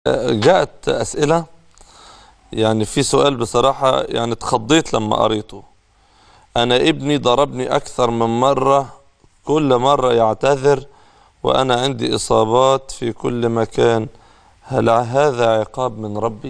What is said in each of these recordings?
جاءت أسئلة يعني في سؤال بصراحة يعني اتخضيت لما قريته أنا ابني ضربني أكثر من مرة كل مرة يعتذر وأنا عندي إصابات في كل مكان هل هذا عقاب من ربي؟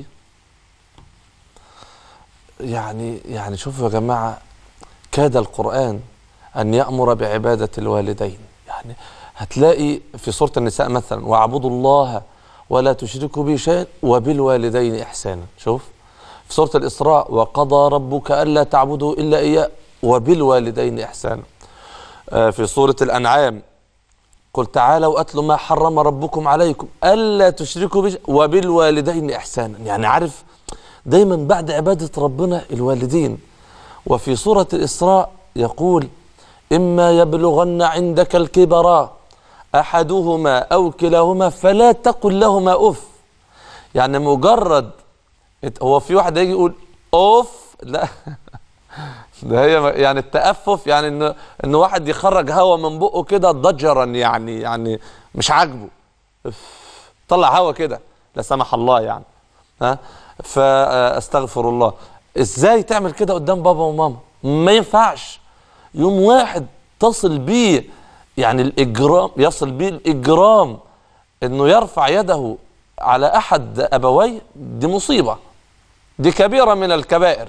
يعني يعني شوفوا يا جماعة كاد القرآن أن يأمر بعبادة الوالدين يعني هتلاقي في سورة النساء مثلا واعبدوا الله ولا تشركوا به شيئا وبالوالدين إحسانا شوف في سورة الإسراء وقضى ربك ألا تعبدوا إلا إياه وبالوالدين إحسانا آه في سورة الأنعام قل تعالوا أتلوا ما حرم ربكم عليكم ألا تشركوا به وبالوالدين إحسانا يعني عارف دايما بعد عبادة ربنا الوالدين وفي سورة الإسراء يقول إما يبلغن عندك الكبر أحدهما أو كلاهما فلا تقل لهما أف يعني مجرد هو في واحد يجي يقول أوف لا ده هي يعني التأفف يعني إن إن واحد يخرج هوا من بقه كده ضجرا يعني يعني مش عاجبه طلع هوا كده لا سمح الله يعني ها فاستغفر الله ازاي تعمل كده قدام بابا وماما ما ينفعش يوم واحد تصل بيه يعني الاجرام يصل بيه الاجرام انه يرفع يده على احد ابويه دي مصيبه دي كبيره من الكبائر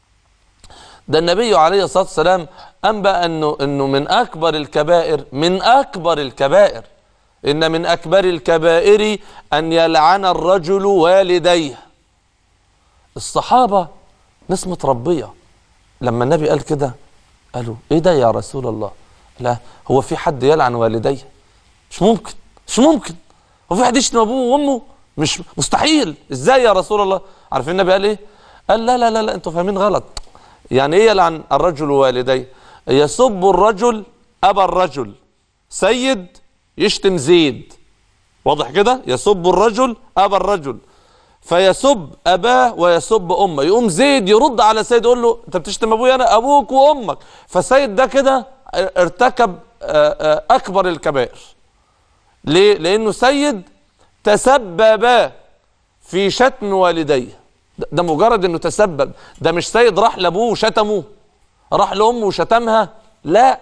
ده النبي عليه الصلاه والسلام انبا انه انه من اكبر الكبائر من اكبر الكبائر ان من اكبر الكبائر ان يلعن الرجل والديه الصحابة ناس متربية لما النبي قال كده قالوا ايه ده يا رسول الله لا هو في حد يلعن والديه مش ممكن مش ممكن هو في حد يشتم ابوه وامه مش مستحيل ازاي يا رسول الله عارفين النبي قال ايه قال لا لا لا, لا انتوا فاهمين غلط يعني ايه يلعن الرجل والديه يسب الرجل ابا الرجل سيد يشتم زيد واضح كده يسب الرجل ابا الرجل فيسب اباه ويسب امه يقوم زيد يرد على سيد يقول له انت بتشتم ابويا انا ابوك وامك فسيد ده كده ارتكب اكبر الكبائر ليه لانه سيد تسبب في شتم والديه ده مجرد انه تسبب ده مش سيد راح لابوه وشتمه راح لامه وشتمها لا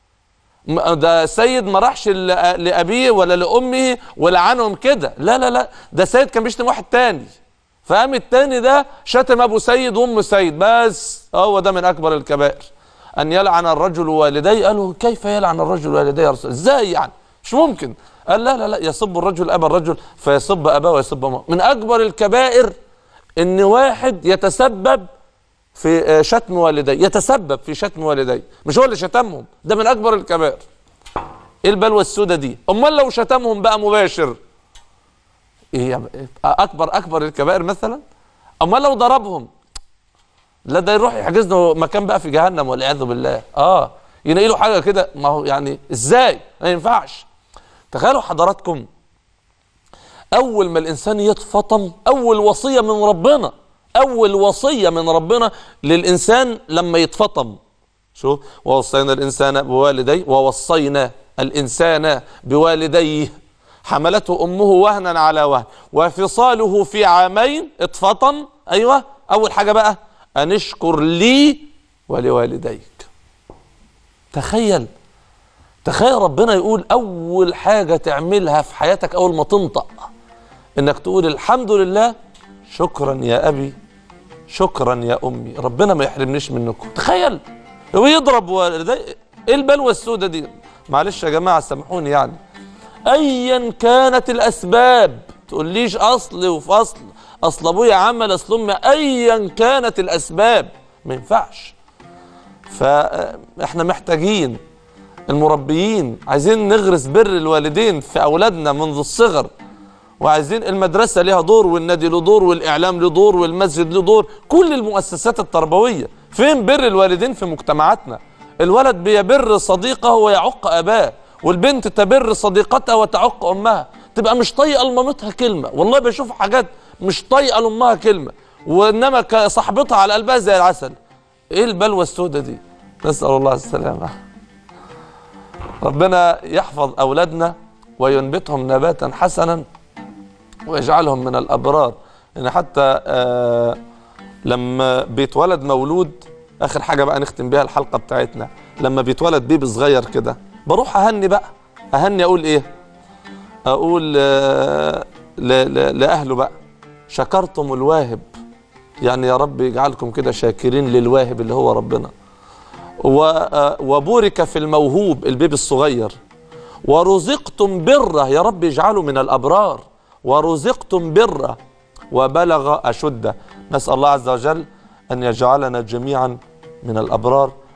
ده سيد ما راحش لابيه ولا لامه ولعنهم كده لا لا لا ده سيد كان بيشتم واحد تاني فقام التاني ده شتم ابو سيد وام سيد بس هو ده من اكبر الكبائر ان يلعن الرجل والديه قالوا كيف يلعن الرجل والديه يا رسول ازاي يعني مش ممكن قال لا لا لا يسب الرجل ابا الرجل فيسب اباه ويسب امه من اكبر الكبائر ان واحد يتسبب في شتم والديه يتسبب في شتم والديه مش هو اللي شتمهم ده من اكبر الكبائر ايه البلوى السوداء دي امال لو شتمهم بقى مباشر ايه اكبر اكبر الكبائر مثلا امال لو ضربهم لا ده يروح يحجز له مكان بقى في جهنم والعياذ بالله اه ينقي له حاجه كده ما هو يعني ازاي ما ينفعش تخيلوا حضراتكم اول ما الانسان يتفطم اول وصيه من ربنا اول وصيه من ربنا للانسان لما يتفطم شوف ووصينا الانسان بوالديه ووصينا الانسان بوالديه حملته امه وهنا على وهن وفصاله في عامين اتفطم ايوه اول حاجه بقى ان اشكر لي ولوالديك تخيل تخيل ربنا يقول اول حاجه تعملها في حياتك اول ما تنطق انك تقول الحمد لله شكرا يا ابي شكرا يا امي ربنا ما يحرمنيش منكم تخيل هو يضرب والدي ايه البلوى السوداء دي معلش يا جماعه سامحوني يعني ايا كانت الاسباب تقوليش اصل وفي اصل اصل ابويا عمل اصل امي ايا كانت الاسباب ما ينفعش فاحنا محتاجين المربيين عايزين نغرس بر الوالدين في اولادنا منذ الصغر وعايزين المدرسة لها دور والنادي له دور والإعلام له دور والمسجد له دور كل المؤسسات التربوية فين بر الوالدين في مجتمعاتنا الولد بيبر صديقه ويعق أباه والبنت تبر صديقتها وتعق أمها تبقى مش طايقة لمامتها كلمة والله بشوف حاجات مش طايقة لأمها كلمة وإنما صاحبتها على قلبها زي العسل إيه البلوى السوداء دي نسأل الله السلامة ربنا يحفظ أولادنا وينبتهم نباتا حسنا ويجعلهم من الابرار ان حتى آه لما بيتولد مولود اخر حاجه بقى نختم بيها الحلقه بتاعتنا لما بيتولد بيبي صغير كده بروح اهني بقى اهني اقول ايه اقول آه ل- ل- لاهله بقى شكرتم الواهب يعني يا رب يجعلكم كده شاكرين للواهب اللي هو ربنا و- آه، وبورك في الموهوب البيبي الصغير ورزقتم بره يا رب اجعله من الابرار ورزقتم بره وبلغ اشده نسال الله عز وجل ان يجعلنا جميعا من الابرار